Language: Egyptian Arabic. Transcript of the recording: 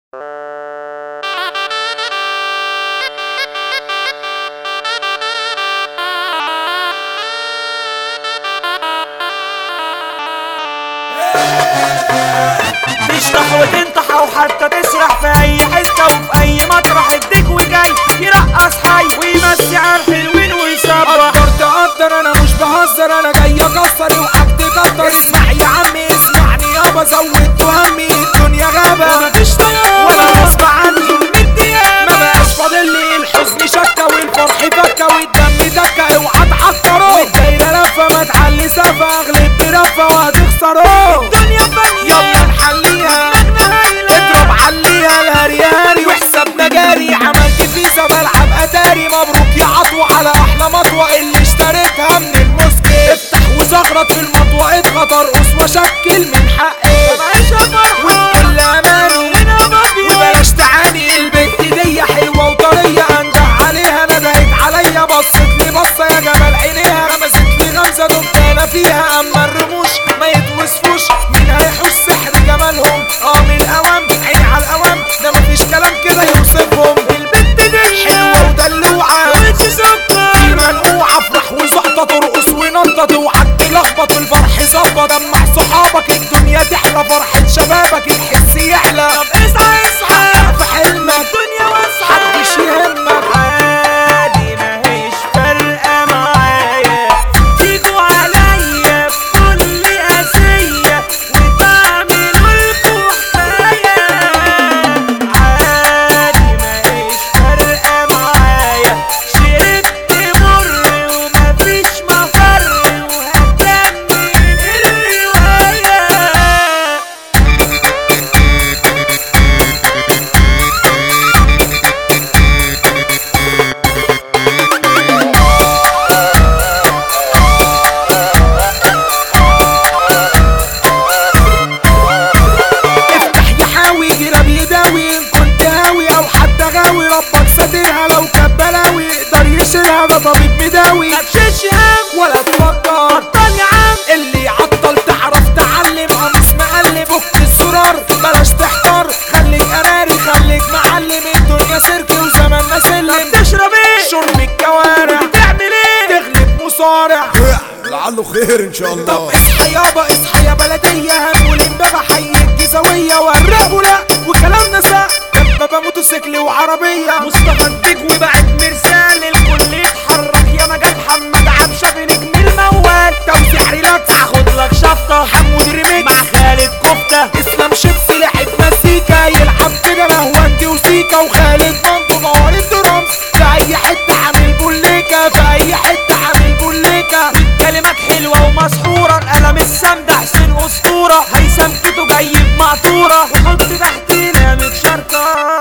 تشطح وتنطح او حتى تسرح في اي حته وفي اي مطرح الديك وجاي يرقص حي ويمسي على الحلوين ويصبح قدر تقدر انا مش بهزر انا جاي اكسر اوعك تقدر اسمع يا عمي اسمعني يابا زودت همي الدنيا غابة مفيش طيار ولا غصب عني ما بقاش فاضل لي الحزن شكة والفرح فكة والدم دكة اوعى تعكره والدايرة لفة ما تعلي سفة اغلب برفة وهتخسره الدنيا فانية يلا نحليها اضرب عليها الهري هري وحسابنا جاري عملت فيزا بلعب اتاري مبروك يا عطوة على احلى مطوة اللي اشتريتها من المسكت افتح وزغرط في المطوة اضغط ارقص واشكل من حقي عيشة فرحة والكل اماني وانا بابي وبلاش تعاني البنت دي حلوة وطرية انده عليها ندهت عليا بصت لي بصة يا جمال عينيها غمزت لي غمزة دمت انا فيها اما الرموش ما يتوصفوش مين هيحوش سحر جمالهم اه من الاوام عيني على الاوام ده مفيش كلام كده يوصفهم البنت دي حلوة ودلوعة وانت سكر في منقوعة افرح وزقطة ترقص ونطط اوعك تلخبط الفرح ظبط دمع صحابك الدنيا تحلى فرحة شبابك الحس يحلى طب اصحى اصحى في حلمك الدنيا واسعة محدش يهمك عادي ماهيش فارقة معايا تيجوا عليا بكل قاسية وتعملوا لكوا حكاية عادي ماهيش فارقة معايا شربت مر ومفيش مفر وهكمل الرواية افتح يا حاوي جراب يداوي ان كنت هاوي او حتى غاوي ربك ساترها لو كانت بلاوي يقدر يشيلها ده طبيب مداوي متشيلش هم ولا تفكر بطل يا عم اللي عطل تعرف تعلم قميص مقلب فك الزرار بلاش تحتار خليك قراري خليك معلم الدنيا سيرك وزماننا سلم تشرب ايه شرب الكوارع تعمل ايه تغلب مصارع لعله خير ان شاء طب الله اصحى يابا اصحى يا بلدية هنقول امبابة حي الجيزاوية والرقوا لا وكلامنا ساق دبابة موتوسيكل وعربية مصطفى الديك وبعت مرسال الكل يتحرك يا مجال محمد عبشة بنجم الموال توزيع ريلاكس هاخد لك شفطة حمود ريميكس مع خالد كفتة اسلام شيبسي لعب مزيكا يلعب كده لهواندي وسيكا وخالد بندو موال الدرامز في اي حتة عامل بوليكا في اي حتة عامل بوليكا كلمات حلوة ومسحورة القلم السمدة حسين أسطورة هيثم كيتو جاي بمقطورة وحط تحتينا متشرطة